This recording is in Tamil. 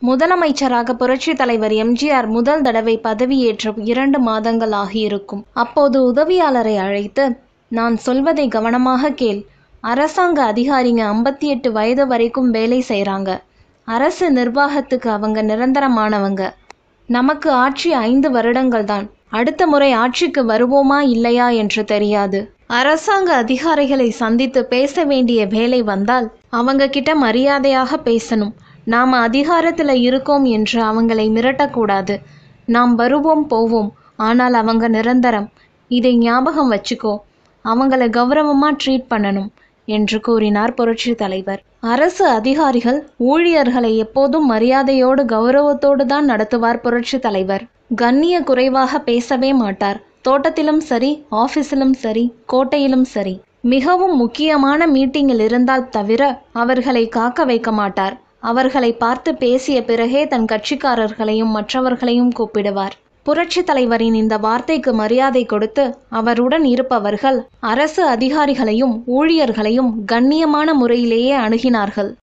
முதலமைச்சராக புரட்சித் தலைவர் எம்ஜிஆர் முதல் தடவை பதவியேற்ற இரண்டு மாதங்கள் ஆகியிருக்கும் அப்போது உதவியாளரை அழைத்து நான் சொல்வதை கவனமாக கேள் அரசாங்க அதிகாரிங்க ஐம்பத்தி எட்டு வயது வரைக்கும் வேலை செய்கிறாங்க அரசு நிர்வாகத்துக்கு அவங்க நிரந்தரமானவங்க நமக்கு ஆட்சி ஐந்து வருடங்கள் தான் அடுத்த முறை ஆட்சிக்கு வருவோமா இல்லையா என்று தெரியாது அரசாங்க அதிகாரிகளை சந்தித்து பேச வேண்டிய வேலை வந்தால் அவங்க கிட்ட மரியாதையாக பேசணும் நாம் அதிகாரத்தில் இருக்கோம் என்று அவங்களை மிரட்டக்கூடாது நாம் வருவோம் போவோம் ஆனால் அவங்க நிரந்தரம் இதை ஞாபகம் வச்சுக்கோ அவங்கள கௌரவமாக ட்ரீட் பண்ணணும் என்று கூறினார் புரட்சி தலைவர் அரசு அதிகாரிகள் ஊழியர்களை எப்போதும் மரியாதையோடு கௌரவத்தோடு தான் நடத்துவார் புரட்சி தலைவர் கண்ணிய குறைவாக பேசவே மாட்டார் தோட்டத்திலும் சரி ஆஃபீஸிலும் சரி கோட்டையிலும் சரி மிகவும் முக்கியமான மீட்டிங்கில் இருந்தால் தவிர அவர்களை காக்க வைக்க மாட்டார் அவர்களை பார்த்து பேசிய பிறகே தன் கட்சிக்காரர்களையும் மற்றவர்களையும் கூப்பிடுவார் புரட்சி தலைவரின் இந்த வார்த்தைக்கு மரியாதை கொடுத்து அவருடன் இருப்பவர்கள் அரசு அதிகாரிகளையும் ஊழியர்களையும் கண்ணியமான முறையிலேயே அணுகினார்கள்